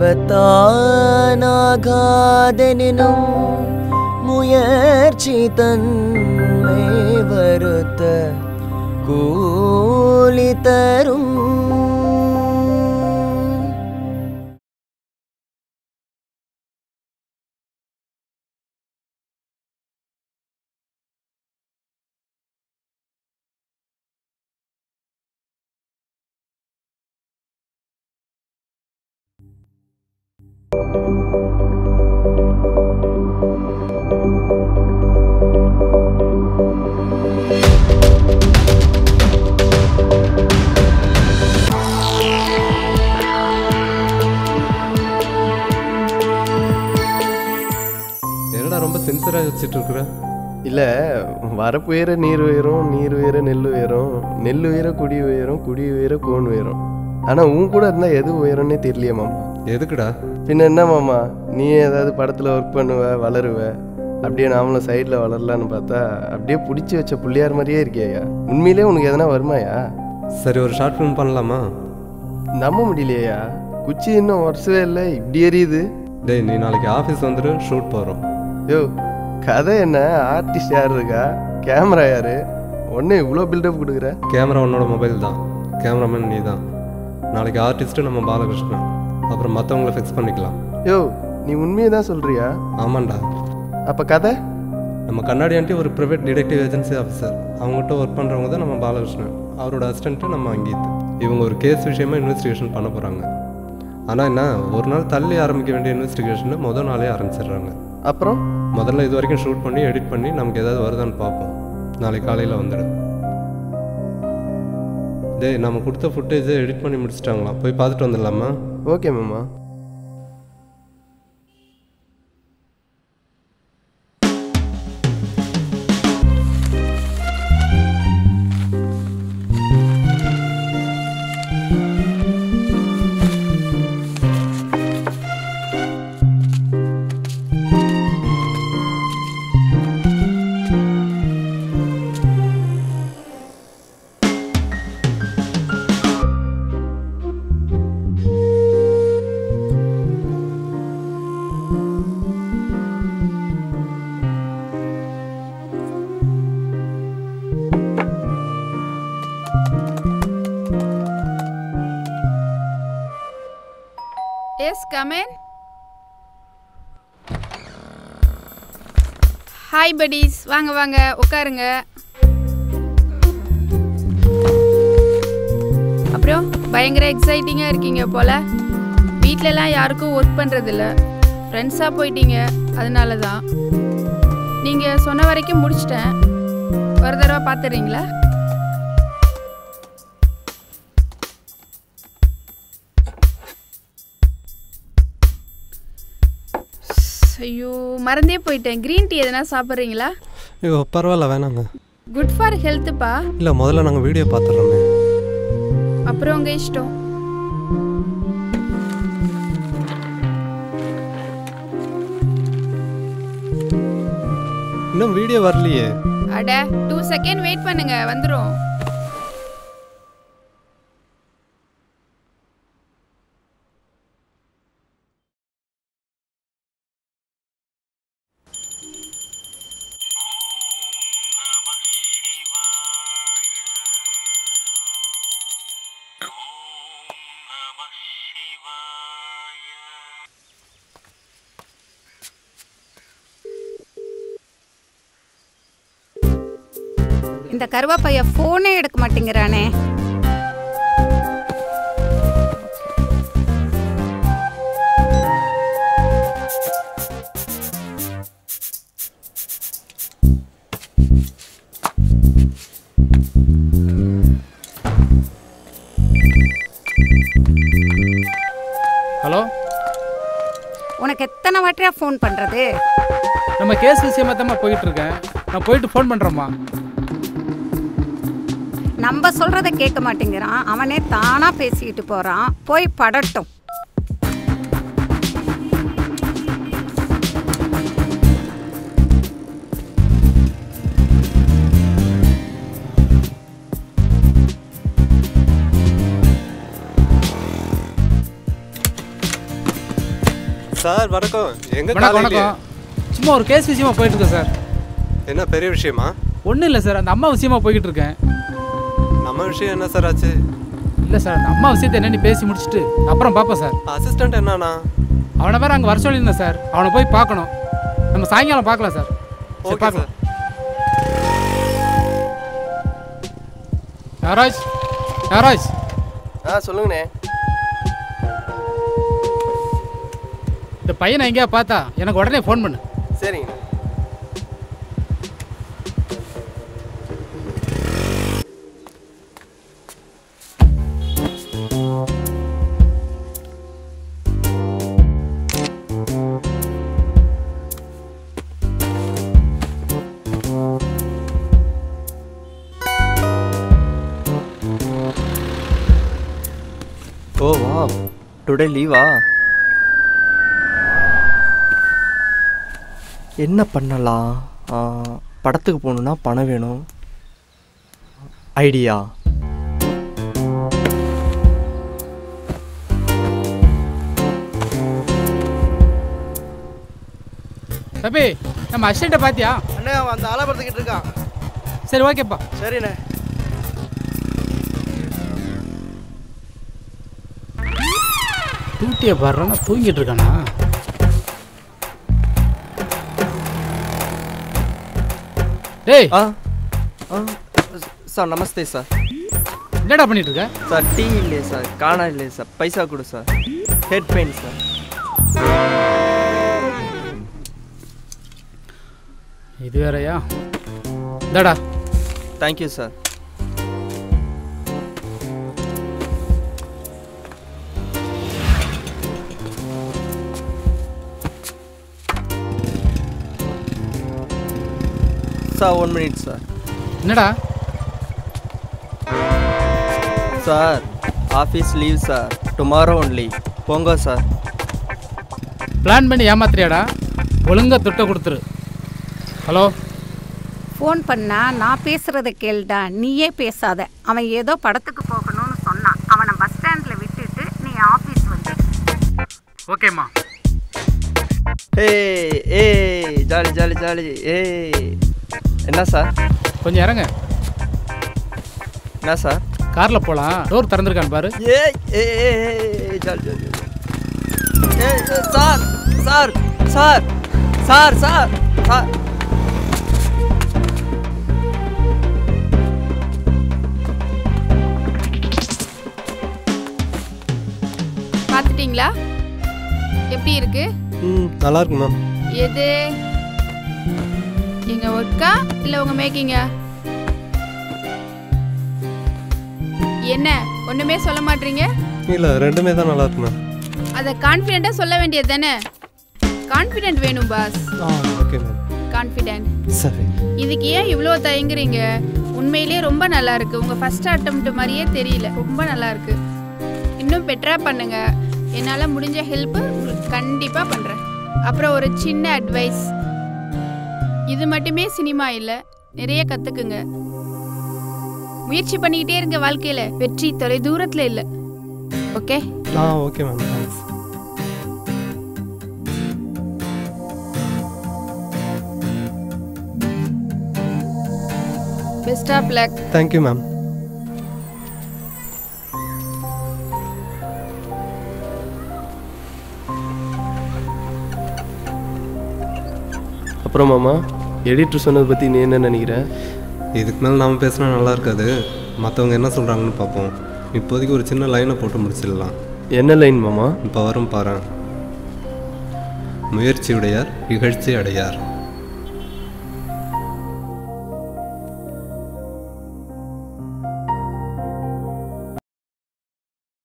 அவதானாகாதெனினும் முயற்சி தன்மை வருத்த கூலி தரும் என்னடா ரொம்ப சின்சராக வச்சுட்டு இருக்கிற இல்லை வரப்பு உயர நீர் உயரும் நீர் உயர நெல் உயரும் நெல் உயர குடி உயரும் குடி உயர கோன் உயரும் ஆனால் உன் கூட இருந்தால் எது உயரம்னே தெரியலையே மாமா எதுக்குடா பின்ன என்ன மாமா நீ ஏதாவது படத்தில் ஒர்க் பண்ணுவ வளருவ அப்படியே நாமளும் சைடில் வளரலான்னு பார்த்தா அப்படியே பிடிச்சி வச்ச புள்ளியார் மாதிரியே இருக்கியா உண்மையிலே உனக்கு எதனா வருமாயா சரி ஒரு ஷார்ட் ஃபிலிம் பண்ணலாமா நம்ப முடியலையா குச்சி இன்னும் உரசவே இல்லை இப்படி எரியுது டேய் நீ நாளைக்கு ஆஃபீஸ் வந்துட்டு ஷூட் போகிறோம் யோ கதை என்ன ஆர்டிஸ்ட் யார் இருக்கா கேமரா யாரு ஒன்று இவ்வளோ பில்டப் கொடுக்குற கேமரா உன்னோட மொபைல் தான் கேமராமேன் நீ தான் நாளைக்கு ஆர்டிஸ்ட்டு நம்ம பாலகிருஷ்ணன் அப்புறம் மற்றவங்கள ஃபிக்ஸ் பண்ணிக்கலாம் யோ நீ உண்மையை தான் சொல்கிறியா ஆமாண்டா அப்போ கதை நம்ம கண்ணாடி ஆண்டி ஒரு ப்ரைவேட் டிடெக்டிவ் ஏஜென்சி ஆஃபீஸர் அவங்ககிட்ட ஒர்க் பண்ணுறவங்க தான் நம்ம பாலகிருஷ்ணன் அவரோட அசிஸ்டண்ட்டு நம்ம அங்கீத் இவங்க ஒரு கேஸ் விஷயமா இன்வெஸ்டிகேஷன் பண்ண போகிறாங்க ஆனால் என்ன ஒரு நாள் தள்ளி ஆரம்பிக்க வேண்டிய இன்வெஸ்டிகேஷனை முதல் நாளே ஆரம்பிச்சிடுறாங்க அப்புறம் முதல்ல இது வரைக்கும் ஷூட் பண்ணி எடிட் பண்ணி நமக்கு ஏதாவது வருதான்னு பார்ப்போம் நாளைக்கு காலையில் வந்துடு டேய் நம்ம கொடுத்த ஃபுட்டேஜை எடிட் பண்ணி முடிச்சிட்டாங்களாம் போய் பார்த்துட்டு வந்துடலாமா ஓகே மாமா எஸ் கமேன் ஹாய் buddies வாங்க வாங்க உட்காருங்க அப்புறம் பயங்கர எக்ஸைட்டிங்காக இருக்கீங்க போல வீட்டிலலாம் யாருக்கும் ஒர்க் பண்ணுறதில்ல ஃப்ரெண்ட்ஸாக போயிட்டீங்க அதனால தான் நீங்கள் சொன்ன வரைக்கும் முடிச்சிட்டேன் ஒரு தடவை பார்த்துறீங்களா ஐயோ மறந்தே போயிட்டேன் க்ரீன் டீ எதனா சாப்பிட்றீங்களா ஐயோ பரவாயில்ல வேணாங்க குட் ஃபார் ஹெல்த்துப்பா இல்லை முதல்ல நாங்கள் வீடியோ பார்த்துட்றோமே அப்புறம் உங்கள் இஷ்டம் இன்னும் வீடியோ வரலையே அட டூ செகண்ட் வெயிட் பண்ணுங்க வந்துடும் இந்த கருவாப்பைய ஃபோனே எடுக்க மாட்டேங்கிறானே ஹலோ உனக்கு எத்தனை வாட்டியா ஃபோன் பண்றது நம்ம கேஸ் விஷயமா தான் போயிட்டு இருக்கேன் நான் போயிட்டு ஃபோன் பண்ணுறேம்மா நம்ம சொல்றத கேட்க மாட்டேங்கிறான் அவனே தானா பேசிக்கிட்டு போறான் போய் படட்டும் சார் வணக்கம் எங்க வணக்கம் காலையிலே வணக்கம் சும்மா ஒரு கேஸ் விஷயமா போயிட்டு இருக்கேன் சார் என்ன பெரிய விஷயமா ஒன்றும் இல்லை சார் அந்த அம்மா விஷயமா போய்கிட்டு இருக்கேன் நம்ம விஷயம் என்ன சார் ஆச்சு இல்லை சார் அந்த அம்மா விஷயத்தை என்னன்னு பேசி முடிச்சுட்டு அப்புறம் பார்ப்பேன் சார் அசிஸ்டன்ட் என்னண்ணா அவனை வேற அங்கே வர சொல்லியிருந்தேன் சார் அவனை போய் பார்க்கணும் நம்ம சாயங்காலம் பார்க்கலாம் சார் சரி ஓகே பார்க்கலாம் சார் யாராஜ் யாராஜ் ஆ சொல்லுங்கண்ணே இந்த பையனை எங்கேயா பார்த்தா எனக்கு உடனே ஃபோன் பண்ணு சரிங்க ஓ வா டுடே லீவா என்ன பண்ணலாம் ஆ, படத்துக்கு போகணுன்னா பணம் வேணும் ஐடியா தம்பி நம்ம அசிஸ்டண்ட்டை பார்த்தியா அண்ணே அவன் அந்த ஆலாபுரத்துக்கிட்டு இருக்கான் சரி ஓகேப்பா சரிண்ணே டியூட்டியை பாடுறான்னா தூங்கிட்டு இருக்கானா டேய் ஆ ஆ சார் நமஸ்தே சார் என்னடா பண்ணிட்டு இருக்க சார் டீ இல்லையே சார் காணா இல்லையே சார் பைசா கொடு சார் ஹெட் பெயின் சார் இது வேறயா இந்தாடா thank you sir sir one minute sir என்னடா sir office leave sir tomorrow only போங்க சார் பிளான் பண்ணி ஏமாத்துறியாடா ஒழுங்கா துட்டை கொடுத்துரு ஹலோ ஃபோன் பண்ணா நான் பேசுறத கேளுடா நீயே பேசாத அவன் ஏதோ படத்துக்கு போகணும்னு சொன்னான் அவனை பஸ் ஸ்டாண்ட்ல விட்டுட்டு நீ ஆபீஸ் வந்து ஓகேம்மா ஏய் ஏய் ஜாலி ஜாலி ஜாலி ஏய் என்ன சார் கொஞ்சம் இறங்க என்ன சார் காரில் போகலாம் டோர் திறந்துருக்கான்னு பாரு ஏய் ஏய் ஏய், ஏய் ஜாலி ஜாலி ஜாலி. ஏய் ஏய், sir sir sir sir sir sir பார்த்துட்டீங்களா எப்படி இருக்கு ம் நல்லா இருக்கு மேம் எது எங்க ஒர்க்கா இல்ல உங்க மேக்கிங்கா என்ன ஒண்ணுமே சொல்ல மாட்டீங்க இல்லை ரெண்டுமே தான் நல்லா இருக்கு மேம் அதை கான்ஃபிடென்ட்டா சொல்ல வேண்டியது தானே கான்ஃபிடென்ட் வேணும் பாஸ் ஆ ஓகே மேம் கான்ஃபிடென்ட் சரி இதுக்கு ஏன் இவ்வளோ தயங்குறீங்க உண்மையிலேயே ரொம்ப நல்லா இருக்கு உங்க ஃபர்ஸ்ட் அட்டம்ப்ட் மாதிரியே தெரியல ரொம்ப நல்லா இருக்கு இன்னும் பெட்டரா பண்ணுங்க என்னால் முடிஞ்ச ஹெல்ப் உங்களுக்கு கண்டிப்பாக பண்ணுறேன் அப்புறம் ஒரு சின்ன அட்வைஸ் இது மட்டுமே சினிமா இல்லை நிறைய கற்றுக்குங்க முயற்சி பண்ணிக்கிட்டே இருங்க வாழ்க்கையில் வெற்றி தொலை தூரத்தில் இல்லை ஓகே ஆ okay ma'am thanks best of luck thank you ma'am அப்புறம் மாமா எடிட்டர் சொன்னதை பற்றி நீ என்ன நினைக்கிற இதுக்கு மேலே நாம பேசினா நல்லா இருக்காது மற்றவங்க என்ன சொல்கிறாங்கன்னு பார்ப்போம் இப்போதைக்கு ஒரு சின்ன லைனை போட்டு முடிச்சிடலாம் என்ன லைன் மாமா இப்போ வரும் பாரு முயற்சி உடையார் இகழ்ச்சி அடையார்